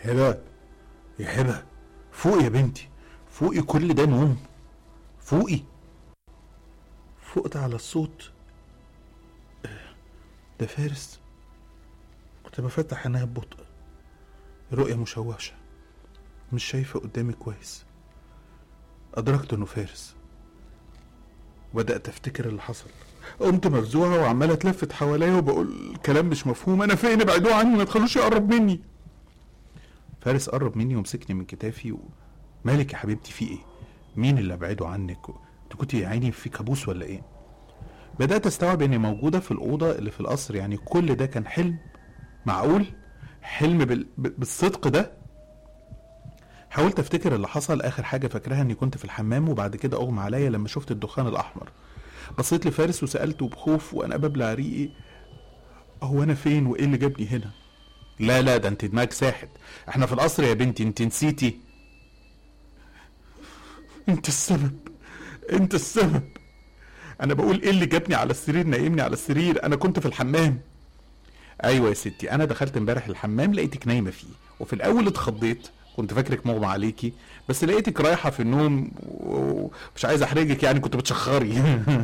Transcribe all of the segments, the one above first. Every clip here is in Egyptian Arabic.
هبه يا هبه فوقي يا بنتي فوقي كل ده نوم فوقي فقت على الصوت ده فارس كنت بفتح عينيا ببطء الرؤية مشوشة مش شايفة قدامي كويس أدركت إنه فارس وبدأت أفتكر اللي حصل قمت مفزوعة وعمالة أتلفت حواليا وبقول كلام مش مفهوم أنا فين ابعدوه عني ما تخلوش يقرب مني فارس قرب مني ومسكني من كتافي و... مالك يا حبيبتي في ايه؟ مين اللي ابعده عنك؟ انت كنت يا عيني في كابوس ولا ايه؟ بدأت استوعب اني موجودة في الأوضة اللي في القصر يعني كل ده كان حلم معقول؟ حلم بال... ب- بالصدق ده؟ حاولت افتكر اللي حصل اخر حاجة فاكراها اني كنت في الحمام وبعد كده اغمى عليا لما شفت الدخان الاحمر بصيت لفارس وسألته بخوف وانا ببلع ريقي هو انا فين وايه اللي جابني هنا؟ لا لا ده انت دماغك ساحت احنا في القصر يا بنتي انت نسيتي انت السبب انت السبب انا بقول ايه اللي جابني على السرير نايمني على السرير انا كنت في الحمام ايوه يا ستي انا دخلت امبارح الحمام لقيتك نايمه فيه وفي الاول اتخضيت كنت فاكرك مغمى عليكي بس لقيتك رايحه في النوم ومش عايز احرجك يعني كنت بتشخري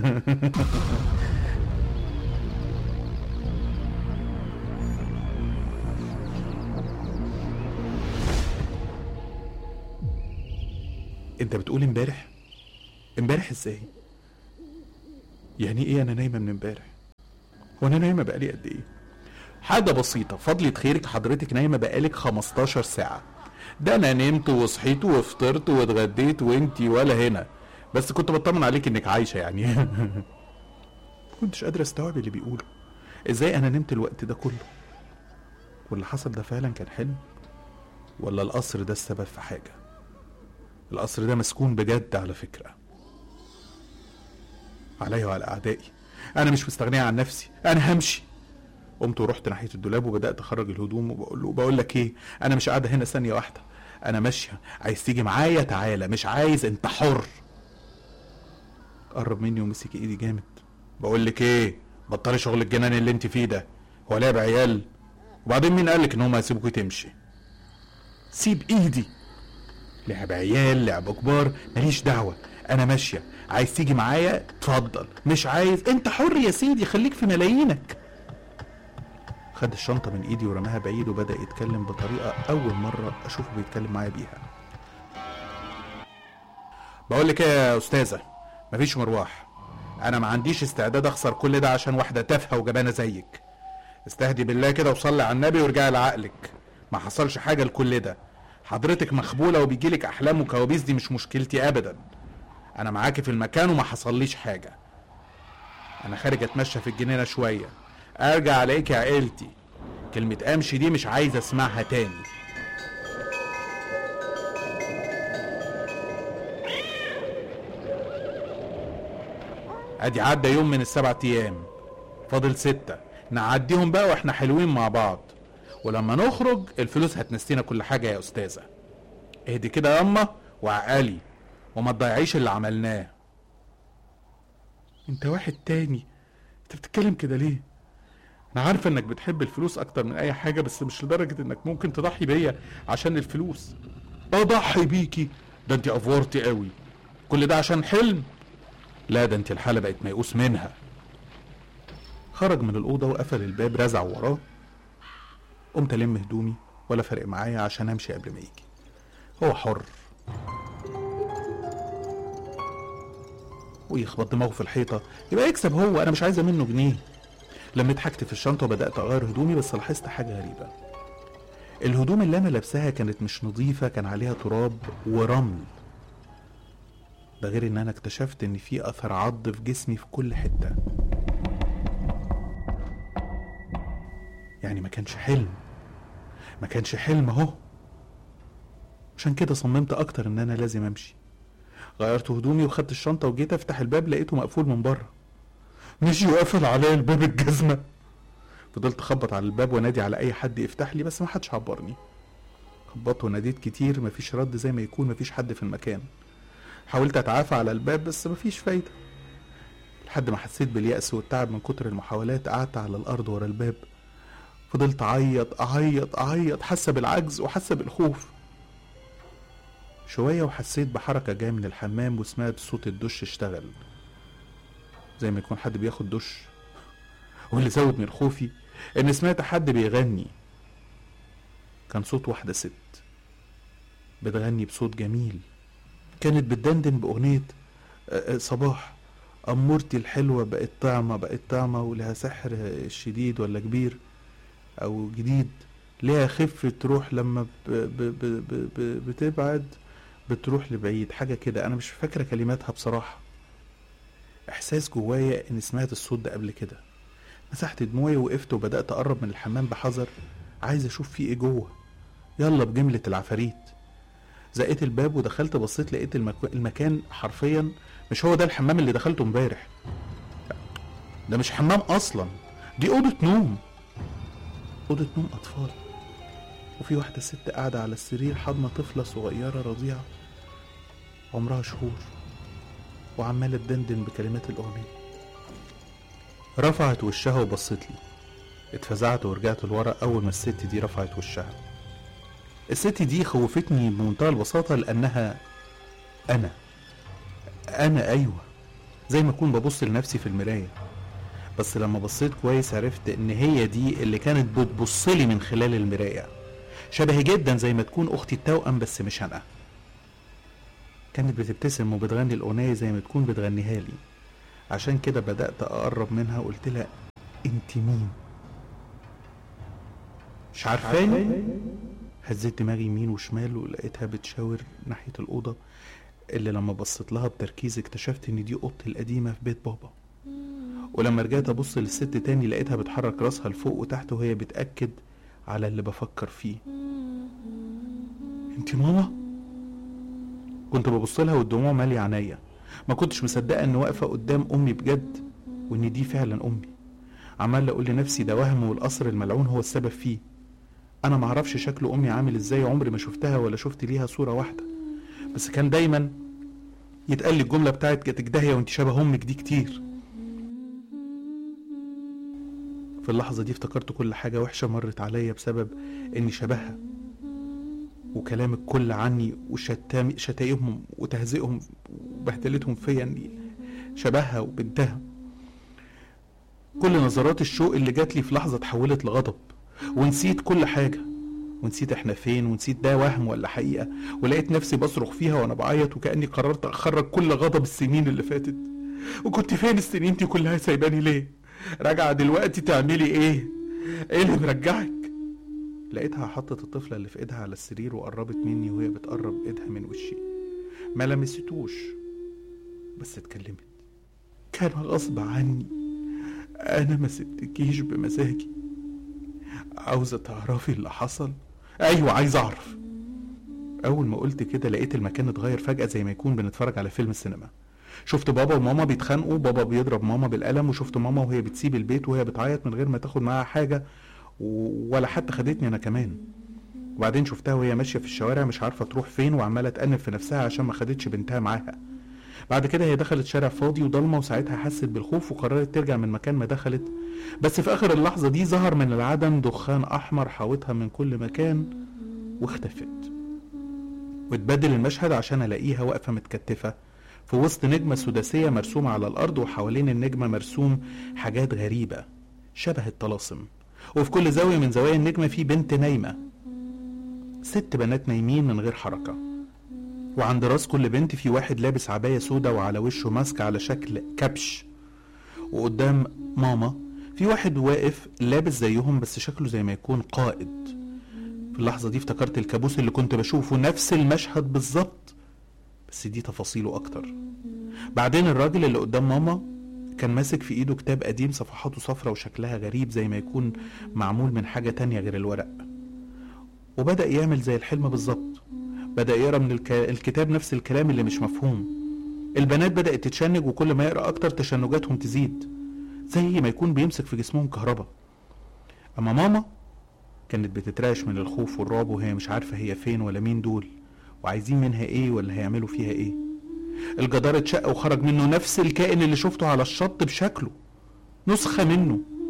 انت بتقول امبارح امبارح ازاي يعني ايه انا نايمه من امبارح هو انا نايمه بقالي قد ايه حاجه بسيطه فضلة خيرك حضرتك نايمه بقالك 15 ساعه ده انا نمت وصحيت وفطرت واتغديت وانتي ولا هنا بس كنت بطمن عليك انك عايشه يعني كنتش قادر استوعب اللي بيقوله ازاي انا نمت الوقت ده كله واللي حصل ده فعلا كان حلم ولا القصر ده السبب في حاجه القصر ده مسكون بجد على فكرة عليا وعلى أعدائي أنا مش مستغنية عن نفسي أنا همشي قمت ورحت ناحية الدولاب وبدأت أخرج الهدوم وبقول له بقول لك إيه أنا مش قاعدة هنا ثانية واحدة أنا ماشية عايز تيجي معايا تعالى مش عايز أنت حر قرب مني ومسك إيدي جامد بقول لك إيه بطلي شغل الجنان اللي أنت فيه ده هو لعب عيال وبعدين مين قالك إن هم هيسيبوكي تمشي سيب إيدي لعب عيال لعب كبار ماليش دعوة أنا ماشية عايز تيجي معايا اتفضل مش عايز أنت حر يا سيدي خليك في ملايينك خد الشنطة من إيدي ورماها بعيد وبدأ يتكلم بطريقة أول مرة أشوفه بيتكلم معايا بيها بقول لك إيه يا أستاذة مفيش مروح أنا ما عنديش استعداد أخسر كل ده عشان واحدة تافهة وجبانة زيك استهدي بالله كده وصلي على النبي وارجعي لعقلك ما حصلش حاجة لكل ده حضرتك مخبولة وبيجيلك أحلام وكوابيس دي مش مشكلتي أبدا أنا معاكي في المكان وما حصليش حاجة أنا خارج أتمشى في الجنينة شوية أرجع ألاقيك يا عيلتي كلمة أمشي دي مش عايز أسمعها تاني أدي عدى يوم من السبع أيام فاضل ستة نعديهم بقى واحنا حلوين مع بعض ولما نخرج الفلوس هتنسينا كل حاجة يا أستاذة اهدي كده ياما وعقلي وما تضيعيش اللي عملناه انت واحد تاني انت بتتكلم كده ليه انا عارفة انك بتحب الفلوس اكتر من اي حاجة بس مش لدرجة انك ممكن تضحي بيا عشان الفلوس اضحي بيكي ده انت افورتي قوي كل ده عشان حلم لا ده انت الحالة بقت ميؤوس منها خرج من الأوضة وقفل الباب رزع وراه قمت ألم هدومي ولا فارق معايا عشان أمشي قبل ما يجي هو حر ويخبط دماغه في الحيطة يبقى يكسب هو أنا مش عايزة منه جنيه لميت حاجتي في الشنطة وبدأت أغير هدومي بس لاحظت حاجة غريبة الهدوم اللي أنا لابساها كانت مش نظيفة كان عليها تراب ورمل ده غير ان انا اكتشفت ان في اثر عض في جسمي في كل حته يعني ما كانش حلم ما كانش حلم اهو عشان كده صممت اكتر ان انا لازم امشي غيرت هدومي وخدت الشنطه وجيت افتح الباب لقيته مقفول من بره مشي وقفل عليا الباب الجزمه فضلت اخبط على الباب وانادي على اي حد يفتح لي بس ما حدش عبرني خبطت وناديت كتير مفيش رد زي ما يكون مفيش حد في المكان حاولت اتعافى على الباب بس مفيش فايدة لحد ما حسيت باليأس والتعب من كتر المحاولات قعدت على الأرض ورا الباب فضلت أعيط أعيط أعيط حاسة بالعجز وحاسة بالخوف شوية وحسيت بحركة جاية من الحمام وسمعت صوت الدش اشتغل زي ما يكون حد بياخد دش واللي زود من خوفي إن سمعت حد بيغني كان صوت واحدة ست بتغني بصوت جميل كانت بتدندن بأغنية آه، آه، صباح أمورتي الحلوة بقت طعمة بقت طعمة ولها سحر شديد ولا كبير أو جديد ليها خفة روح لما ب ب ب ب ب بتبعد بتروح لبعيد حاجة كده أنا مش فاكرة كلماتها بصراحة إحساس جوايا إني سمعت الصوت ده قبل كده مسحت دموعي وقفت وبدأت أقرب من الحمام بحذر عايز أشوف فيه إيه جوه يلا بجملة العفاريت زقيت الباب ودخلت بصيت لقيت المك... المكان حرفيا مش هو ده الحمام اللي دخلته امبارح ده مش حمام اصلا دي اوضه نوم اوضه نوم اطفال وفي واحده ست قاعده على السرير حاضنه طفله صغيره رضيعه عمرها شهور وعماله تدندن بكلمات الاغنيه رفعت وشها وبصت لي اتفزعت ورجعت لورا اول ما الست دي رفعت وشها الست دي خوفتني بمنتهى البساطه لانها انا انا ايوه زي ما اكون ببص لنفسي في المرايه بس لما بصيت كويس عرفت ان هي دي اللي كانت بتبص لي من خلال المرايه شبهي جدا زي ما تكون اختي التوأم بس مش انا كانت بتبتسم وبتغني الاغنيه زي ما تكون بتغنيها لي عشان كده بدات اقرب منها وقلت لها انت مين مش عارفاني هزيت دماغي يمين وشمال ولقيتها بتشاور ناحيه الاوضه اللي لما بصيت لها بتركيز اكتشفت ان دي اوضتي القديمه في بيت بابا ولما رجعت ابص للست تاني لقيتها بتحرك راسها لفوق وتحت وهي بتاكد على اللي بفكر فيه انت ماما كنت ببص لها والدموع مالية عينيا ما كنتش مصدقه ان واقفه قدام امي بجد وان دي فعلا امي عمال اقول لنفسي ده وهم والقصر الملعون هو السبب فيه انا معرفش شكل امي عامل ازاي عمري ما شفتها ولا شفت ليها صوره واحده بس كان دايما يتقال لي الجمله بتاعت جاتك داهيه وانت شبه امك دي كتير في اللحظه دي افتكرت كل حاجه وحشه مرت عليا بسبب اني شبهها وكلام الكل عني وشتام شتايمهم وتهزئهم وبهدلتهم فيا اني شبهها وبنتها كل نظرات الشوق اللي جات لي في لحظه اتحولت لغضب ونسيت كل حاجه ونسيت احنا فين ونسيت ده وهم ولا حقيقه ولقيت نفسي بصرخ فيها وانا بعيط وكاني قررت اخرج كل غضب السنين اللي فاتت وكنت فين السنين دي كلها سايباني ليه راجعه دلوقتي تعملي ايه ايه اللي مرجعك لقيتها حطت الطفله اللي في ايدها على السرير وقربت مني وهي بتقرب ايدها من وشي ما لمستوش بس اتكلمت كان غصب عني انا ما سبتكيش بمزاجي عاوزه تعرفي اللي حصل ايوه عايز اعرف اول ما قلت كده لقيت المكان اتغير فجاه زي ما يكون بنتفرج على فيلم السينما شفت بابا وماما بيتخانقوا بابا بيضرب ماما بالقلم وشفت ماما وهي بتسيب البيت وهي بتعيط من غير ما تاخد معاها حاجه ولا حتى خدتني انا كمان وبعدين شفتها وهي ماشيه في الشوارع مش عارفه تروح فين وعماله تأنب في نفسها عشان ما خدتش بنتها معاها بعد كده هي دخلت شارع فاضي وضلمه وساعتها حست بالخوف وقررت ترجع من مكان ما دخلت بس في اخر اللحظه دي ظهر من العدم دخان احمر حاوطها من كل مكان واختفت واتبدل المشهد عشان الاقيها واقفه متكتفه في وسط نجمه سداسيه مرسومه على الارض وحوالين النجمه مرسوم حاجات غريبه شبه الطلاسم وفي كل زاويه من زوايا النجمه في بنت نايمه ست بنات نايمين من غير حركه وعند راس كل بنت في واحد لابس عباية سودة وعلى وشه ماسك على شكل كبش وقدام ماما في واحد واقف لابس زيهم بس شكله زي ما يكون قائد في اللحظة دي افتكرت الكابوس اللي كنت بشوفه نفس المشهد بالظبط بس دي تفاصيله أكتر بعدين الراجل اللي قدام ماما كان ماسك في ايده كتاب قديم صفحاته صفرة وشكلها غريب زي ما يكون معمول من حاجة تانية غير الورق وبدأ يعمل زي الحلم بالظبط بدأ يقرا من الك... الكتاب نفس الكلام اللي مش مفهوم البنات بدأت تتشنج وكل ما يقرا أكتر تشنجاتهم تزيد زي ما يكون بيمسك في جسمهم كهرباء أما ماما كانت بتترعش من الخوف والرعب وهي مش عارفة هي فين ولا مين دول وعايزين منها ايه ولا هيعملوا فيها ايه الجدار اتشق وخرج منه نفس الكائن اللي شفته على الشط بشكله نسخة منه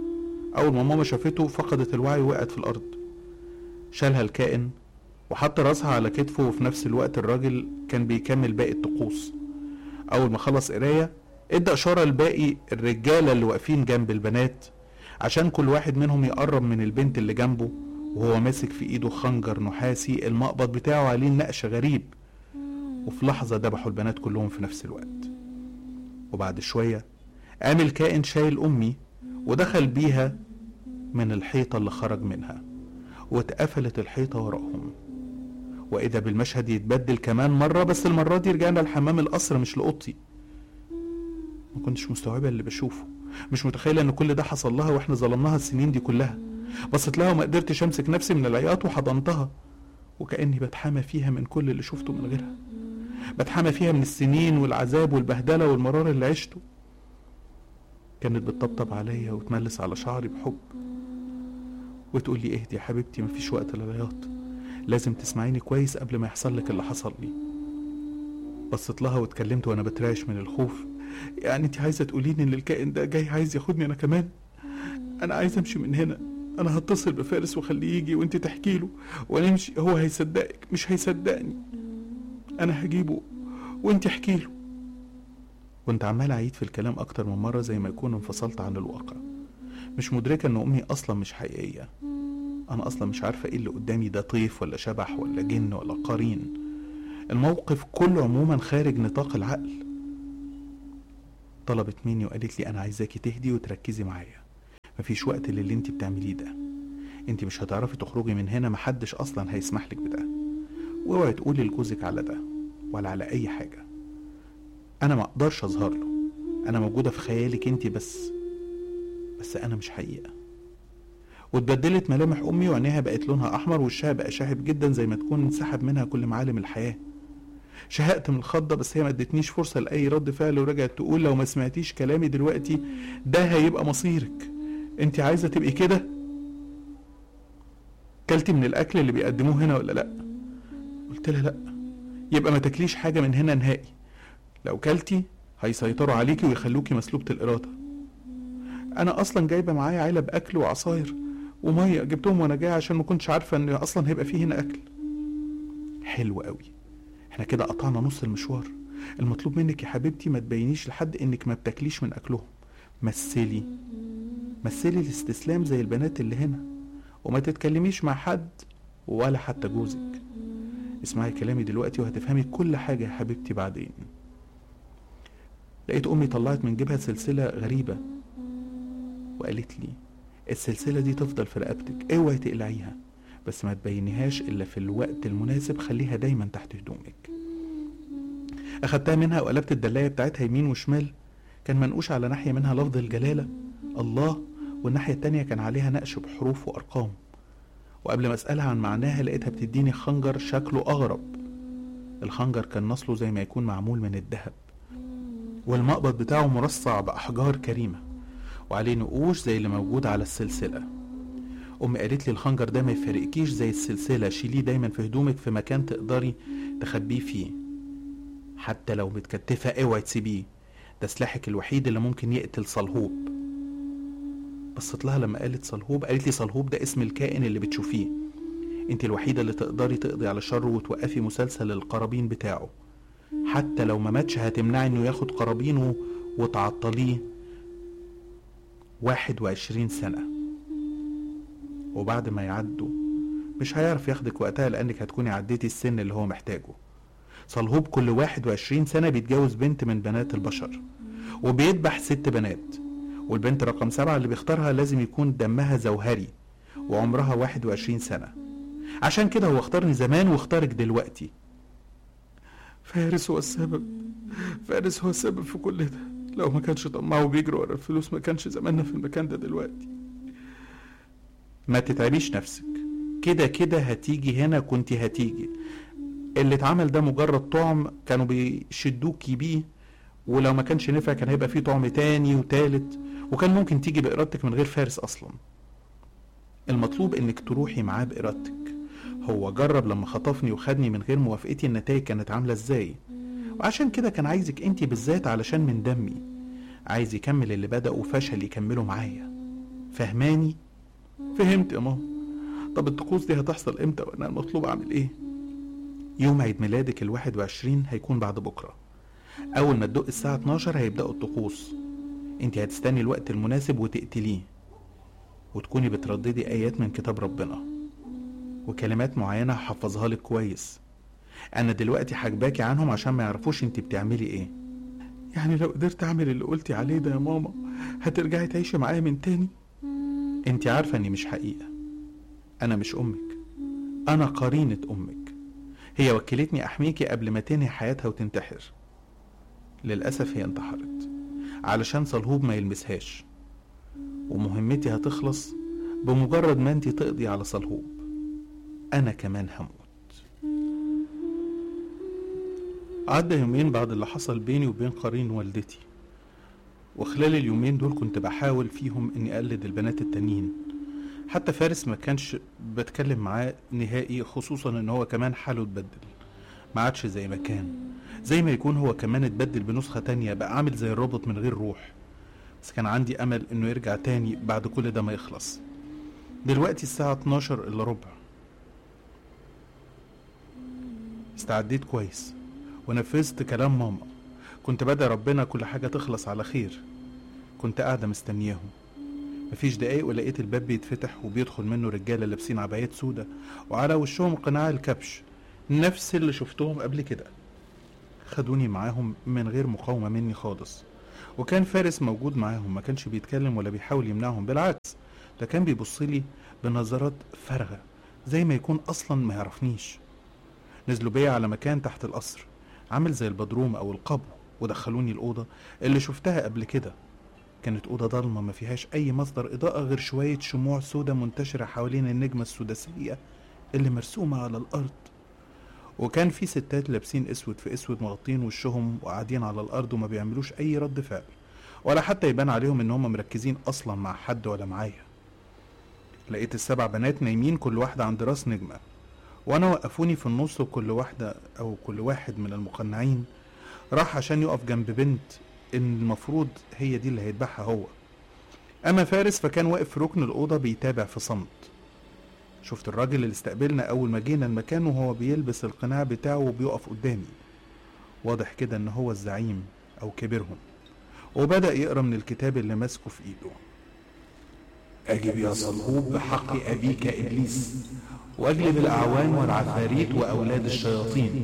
أول ما ماما شافته فقدت الوعي ووقعت في الأرض شالها الكائن وحط راسها على كتفه وفي نفس الوقت الراجل كان بيكمل باقي الطقوس أول ما خلص قراية ادى إشارة لباقي الرجالة اللي واقفين جنب البنات عشان كل واحد منهم يقرب من البنت اللي جنبه وهو ماسك في ايده خنجر نحاسي المقبض بتاعه عليه نقش غريب وفي لحظة ذبحوا البنات كلهم في نفس الوقت وبعد شوية قام الكائن شايل أمي ودخل بيها من الحيطة اللي خرج منها واتقفلت الحيطة وراهم وإذا بالمشهد يتبدل كمان مرة بس المرة دي رجعنا لحمام القصر مش لأوضتي ما كنتش مستوعبة اللي بشوفه مش متخيلة إن كل ده حصل لها وإحنا ظلمناها السنين دي كلها بصيت لها وما قدرتش أمسك نفسي من العياط وحضنتها وكأني بتحامى فيها من كل اللي شفته من غيرها بتحامى فيها من السنين والعذاب والبهدلة والمرار اللي عشته كانت بتطبطب عليا وتملس على شعري بحب وتقول لي اهدي يا حبيبتي مفيش وقت للعياط لازم تسمعيني كويس قبل ما يحصل لك اللي حصل لي بصيت لها واتكلمت وانا بترعش من الخوف يعني انت عايزه تقوليني ان الكائن ده جاي عايز ياخدني انا كمان انا عايز امشي من هنا انا هتصل بفارس واخليه يجي وانت تحكي له ونمشي هو هيصدقك مش هيصدقني انا هجيبه وانت احكي له كنت عمال اعيد في الكلام اكتر من مره زي ما يكون انفصلت عن الواقع مش مدركه ان امي اصلا مش حقيقيه انا اصلا مش عارفه ايه اللي قدامي ده طيف ولا شبح ولا جن ولا قرين الموقف كله عموما خارج نطاق العقل طلبت مني وقالت لي انا عايزاكي تهدي وتركزي معايا مفيش وقت للي انت بتعمليه ده انت مش هتعرفي تخرجي من هنا محدش اصلا هيسمح لك بده واوعي تقولي لجوزك على ده ولا على اي حاجه انا ما اقدرش اظهر له انا موجوده في خيالك انت بس بس انا مش حقيقه واتبدلت ملامح امي وعينيها بقت لونها احمر وشها بقى شاحب جدا زي ما تكون انسحب منها كل معالم الحياه شهقت من الخضه بس هي ما ادتنيش فرصه لاي رد فعل ورجعت تقول لو ما سمعتيش كلامي دلوقتي ده هيبقى مصيرك انت عايزه تبقي كده كلتي من الاكل اللي بيقدموه هنا ولا لا قلت لها لا يبقى ما تاكليش حاجه من هنا نهائي لو كلتي هيسيطروا عليكي ويخلوكي مسلوبة الإرادة أنا أصلا جايبة معايا علب أكل وعصاير ومية جبتهم وأنا جاي عشان ما كنتش عارفة إن أصلا هيبقى فيه هنا أكل حلو قوي احنا كده قطعنا نص المشوار المطلوب منك يا حبيبتي ما تبينيش لحد انك ما بتاكليش من اكلهم مثلي مثلي الاستسلام زي البنات اللي هنا وما تتكلميش مع حد ولا حتى جوزك اسمعي كلامي دلوقتي وهتفهمي كل حاجة يا حبيبتي بعدين لقيت امي طلعت من جيبها سلسله غريبه وقالت لي السلسله دي تفضل في رقبتك اوعي تقلعيها بس ما تبينيهاش الا في الوقت المناسب خليها دايما تحت هدومك اخدتها منها وقلبت الدلايه بتاعتها يمين وشمال كان منقوش على ناحيه منها لفظ الجلاله الله والناحيه التانيه كان عليها نقش بحروف وارقام وقبل ما اسالها عن معناها لقيتها بتديني خنجر شكله اغرب الخنجر كان نصله زي ما يكون معمول من الذهب والمقبض بتاعه مرصع بأحجار كريمة وعليه نقوش زي اللي موجود على السلسلة أمي قالت لي الخنجر ده ما يفرقكيش زي السلسلة شيليه دايما في هدومك في مكان تقدري تخبيه فيه حتى لو متكتفة اوعي تسيبيه ده سلاحك الوحيد اللي ممكن يقتل صلهوب بصيت لها لما قالت صلهوب قالت لي صلهوب ده اسم الكائن اللي بتشوفيه انت الوحيدة اللي تقدري تقضي على شره وتوقفي مسلسل القرابين بتاعه حتى لو ما ماتش هتمنعي انه ياخد قرابينه وتعطليه واحد وعشرين سنة وبعد ما يعدوا مش هيعرف ياخدك وقتها لانك هتكوني عديتي السن اللي هو محتاجه صلهوب كل واحد وعشرين سنة بيتجوز بنت من بنات البشر وبيذبح ست بنات والبنت رقم سبعة اللي بيختارها لازم يكون دمها زوهري وعمرها واحد وعشرين سنة عشان كده هو اختارني زمان واختارك دلوقتي فارس هو السبب فارس هو السبب في كل ده لو ما كانش طماع وبيجري ورا الفلوس ما كانش زماننا في المكان ده دلوقتي ما تتعبيش نفسك كده كده هتيجي هنا كنت هتيجي اللي اتعمل ده مجرد طعم كانوا بيشدوكي بيه ولو ما كانش نفع كان هيبقى فيه طعم تاني وتالت وكان ممكن تيجي بإرادتك من غير فارس أصلا المطلوب إنك تروحي معاه بإرادتك هو جرب لما خطفني وخدني من غير موافقتي النتائج كانت عاملة ازاي وعشان كده كان عايزك انتي بالذات علشان من دمي عايز يكمل اللي بدأ وفشل يكمله معايا فهماني فهمت يا ماما طب الطقوس دي هتحصل امتى وانا المطلوب اعمل ايه يوم عيد ميلادك الواحد وعشرين هيكون بعد بكرة أول ما تدق الساعة 12 هيبدأوا الطقوس انت هتستني الوقت المناسب وتقتليه وتكوني بترددي آيات من كتاب ربنا وكلمات معينة هحفظها لك كويس أنا دلوقتي حاجباكي عنهم عشان ما يعرفوش انت بتعملي ايه يعني لو قدرت أعمل اللي قلتي عليه ده يا ماما هترجعي تعيشي معايا من تاني انت عارفة اني مش حقيقة أنا مش أمك أنا قرينة أمك هي وكلتني أحميكي قبل ما تنهي حياتها وتنتحر للأسف هي انتحرت علشان صلهوب ما يلمسهاش ومهمتي هتخلص بمجرد ما انتي تقضي على صلهوب أنا كمان هموت عدى يومين بعد اللي حصل بيني وبين قرين والدتي وخلال اليومين دول كنت بحاول فيهم اني اقلد البنات التانيين حتى فارس ما كانش بتكلم معاه نهائي خصوصا ان هو كمان حاله اتبدل ما عادش زي ما كان زي ما يكون هو كمان اتبدل بنسخة تانية بقى عامل زي الروبوت من غير روح بس كان عندي امل انه يرجع تاني بعد كل ده ما يخلص دلوقتي الساعة 12 الا ربع استعديت كويس ونفذت كلام ماما كنت بدعي ربنا كل حاجة تخلص على خير كنت قاعدة مستنياهم مفيش دقايق ولقيت الباب بيتفتح وبيدخل منه رجاله لابسين عبايات سودة وعلى وشهم قناع الكبش نفس اللي شفتهم قبل كده خدوني معاهم من غير مقاومة مني خالص وكان فارس موجود معاهم ما كانش بيتكلم ولا بيحاول يمنعهم بالعكس ده كان بيبص لي بنظرات فارغة زي ما يكون أصلا ما يعرفنيش نزلوا بيا على مكان تحت القصر عامل زي البدروم أو القبو ودخلوني الأوضة اللي شفتها قبل كده كانت أوضة ضلمة ما فيهاش أي مصدر إضاءة غير شوية شموع سودة منتشرة حوالين النجمة السداسية اللي مرسومة على الأرض وكان في ستات لابسين اسود في اسود مغطين وشهم وقاعدين على الارض وما بيعملوش اي رد فعل ولا حتى يبان عليهم ان هم مركزين اصلا مع حد ولا معايا لقيت السبع بنات نايمين كل واحدة عند راس نجمة وانا وقفوني في النص وكل واحدة او كل واحد من المقنعين راح عشان يقف جنب بنت ان المفروض هي دي اللي هيذبحها هو اما فارس فكان واقف في ركن الاوضه بيتابع في صمت شفت الراجل اللي استقبلنا اول ما جينا المكان وهو بيلبس القناع بتاعه وبيقف قدامي واضح كده ان هو الزعيم او كبيرهم وبدا يقرا من الكتاب اللي ماسكه في ايده أجب يا صلهوب بحق أبيك إبليس واجلب الأعوان والعفاريت وأولاد الشياطين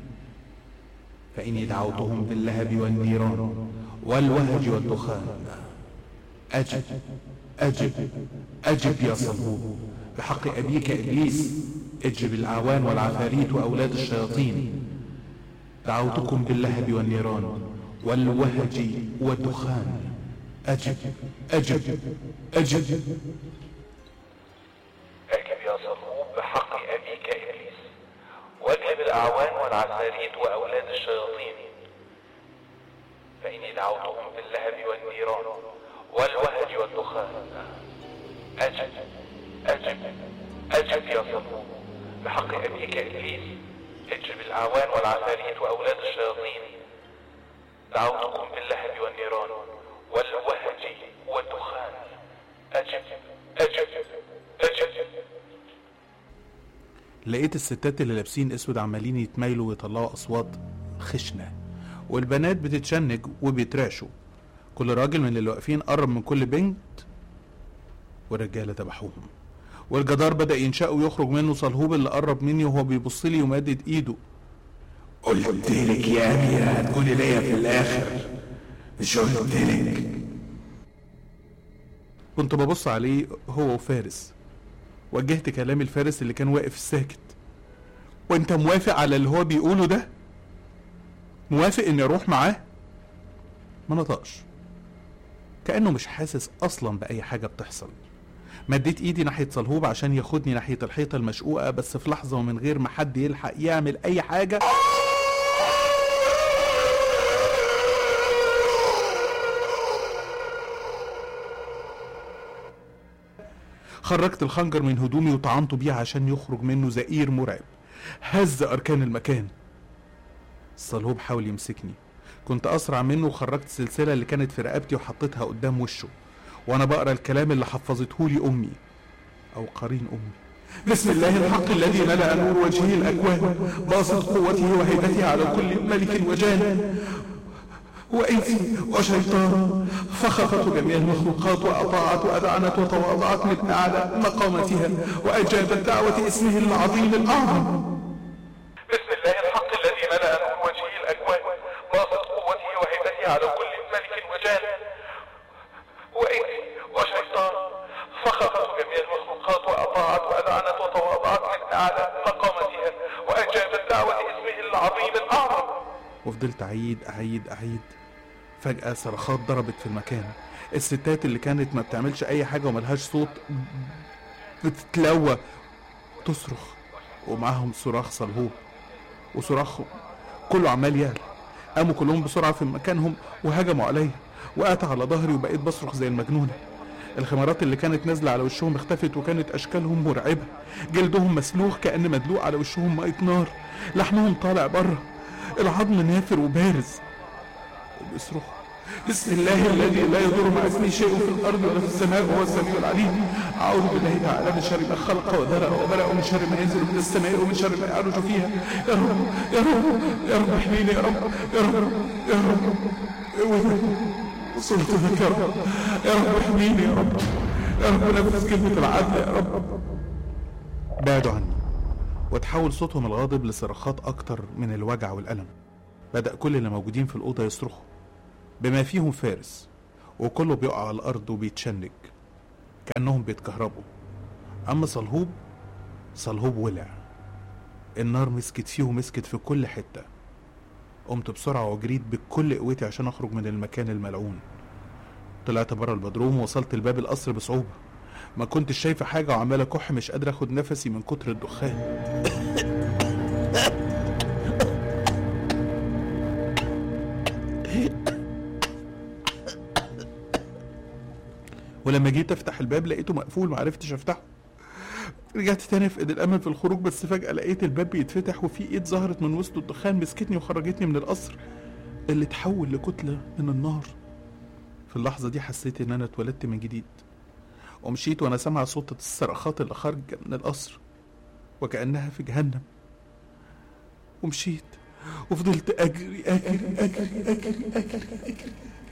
فإني دعوتهم باللهب والنيران والوهج والدخان أجب أجب أجب يا صلهوب بحق أبيك إبليس اجب الأعوان والعفاريت وأولاد الشياطين دعوتكم باللهب والنيران والوهج والدخان أجب أجب أجب أجب يا صلوب بحق أبيك إبليس واجلب الأعوان والعفاريت وأولاد الشياطين فإني دعوتهم باللهب والنيران والوهج والدخان أجب أجب أجب يا صلوب بحق أبيك إبليس اجب الأعوان والعفاريت وأولاد الشياطين دعوتكم باللهب والنيران والوهج والدخان أجب أجب أجب لقيت الستات اللي لابسين اسود عمالين يتمايلوا ويطلعوا اصوات خشنه والبنات بتتشنج وبيترعشوا كل راجل من اللي واقفين قرب من كل بنت والرجاله ذبحوهم والجدار بدا ينشق ويخرج منه صلهوب اللي قرب مني وهو بيبص لي ومادد ايده قلت لك يا أميرة هتقولي ليا في الآخر مش قلت لك كنت ببص عليه هو وفارس وجهت كلامي لفارس اللي كان واقف ساكت وانت موافق على اللي هو بيقوله ده موافق اني اروح معاه ما نطقش كانه مش حاسس اصلا باي حاجه بتحصل مديت ايدي ناحيه صلهوب عشان ياخدني ناحيه الحيطه المشقوقه بس في لحظه ومن غير ما حد يلحق يعمل اي حاجه خرجت الخنجر من هدومي وطعنته بيه عشان يخرج منه زئير مرعب هز اركان المكان الصلهوب حاول يمسكني كنت اسرع منه وخرجت السلسله اللي كانت في رقبتي وحطيتها قدام وشه وانا بقرا الكلام اللي حفظته لي امي او قرين امي بسم الله الحق الذي ملأ نور وجهه الأكوان باسط قوته وهيبته على كل ملك وجان وإنس وشيطان فخفت جميع المخلوقات وأطاعت وأذعنت وتواضعت من أعلى مقامتها وأجابت دعوة اسمه العظيم الأعظم بسم الله الحق الذي ملأ نور وجهه الأكوان باسط قوته وهيبته على كل ملك وجان وإنس وشيطان فخفت جميع المخلوقات وأطاعت وأذعنت وتواضعت من أعلى مقامتها وأجابت دعوة اسمه العظيم الأعظم وفضلت أعيد أعيد أعيد فجأة صرخات ضربت في المكان الستات اللي كانت ما بتعملش أي حاجة وملهاش صوت بتتلوى تصرخ ومعاهم صراخ صلهوب وصراخ كله عمال يعلى قاموا كلهم بسرعة في مكانهم وهجموا عليا وقعت على ظهري وبقيت بصرخ زي المجنونة الخمارات اللي كانت نازلة على وشهم اختفت وكانت أشكالهم مرعبة جلدهم مسلوخ كأن مدلوق على وشهم مية نار لحمهم طالع بره العظم نافر وبارز وبيصرخوا بسم الله الذي لا يضر مع اسمه شيء في الارض ولا في السماء وهو السميع العليم اعوذ بالله تعالى من شر ما خلق وذرى وبرأ ومن شر ما ينزل من السماء ومن شر ما يعرج فيها يا رب يا رب يا رب احميني يا رب يا رب يا رب وصلت لك يا رب يا رب احميني يا رب يا رب نفذ كلمة العدل يا رب بعدوا عني وتحول صوتهم الغاضب لصراخات أكتر من الوجع والألم بدأ كل اللي موجودين في الأوضة يصرخوا بما فيهم فارس وكله بيقع على الأرض وبيتشنج كأنهم بيتكهربوا أما صلهوب صلهوب ولع النار مسكت فيه ومسكت في كل حتة قمت بسرعة وجريت بكل قوتي عشان أخرج من المكان الملعون طلعت بره البدروم ووصلت لباب القصر بصعوبة ما كنتش شايفة حاجة وعمال أكح مش قادر أخد نفسي من كتر الدخان ولما جيت افتح الباب لقيته مقفول معرفتش افتحه رجعت تاني افقد الامل في الخروج بس فجأة لقيت الباب بيتفتح وفي ايد ظهرت من وسط الدخان مسكتني وخرجتني من القصر اللي اتحول لكتلة من النار في اللحظة دي حسيت ان انا اتولدت من جديد ومشيت وانا سامع صوت الصرخات اللي خارجة من القصر وكأنها في جهنم ومشيت وفضلت اجري اجري اجري اجري اجري اجري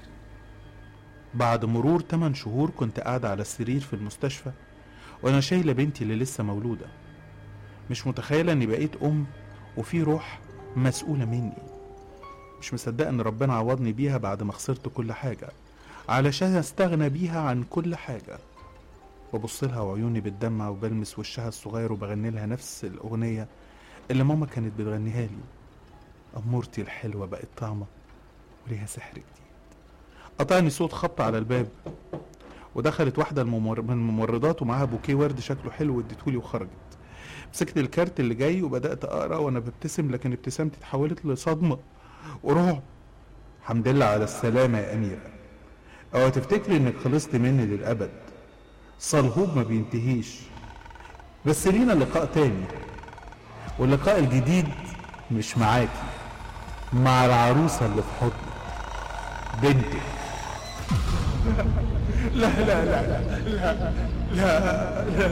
بعد مرور 8 شهور كنت قاعدة على السرير في المستشفى وأنا شايلة بنتي اللي لسه مولودة مش متخيلة إني بقيت أم وفي روح مسؤولة مني مش مصدقة إن ربنا عوضني بيها بعد ما خسرت كل حاجة علشان أستغنى بيها عن كل حاجة ببص لها وعيوني بتدمع وبلمس وشها الصغير وبغني لها نفس الأغنية اللي ماما كانت بتغنيها لي أمورتي الحلوة بقت طعمة وليها سحر جديد قطعني صوت خبط على الباب ودخلت واحدة الممر... من الممرضات ومعاها بوكيه ورد شكله حلو واديتهولي وخرجت مسكت الكارت اللي جاي وبدأت أقرأ وأنا ببتسم لكن ابتسامتي اتحولت لصدمة ورعب الحمد لله على السلامة يا أميرة أو تفتكري إنك خلصت مني للأبد صلهوب ما بينتهيش بس لينا لقاء تاني واللقاء الجديد مش معاكي مع العروسة اللي في حضنك بنتك لا لا لا لا لا لا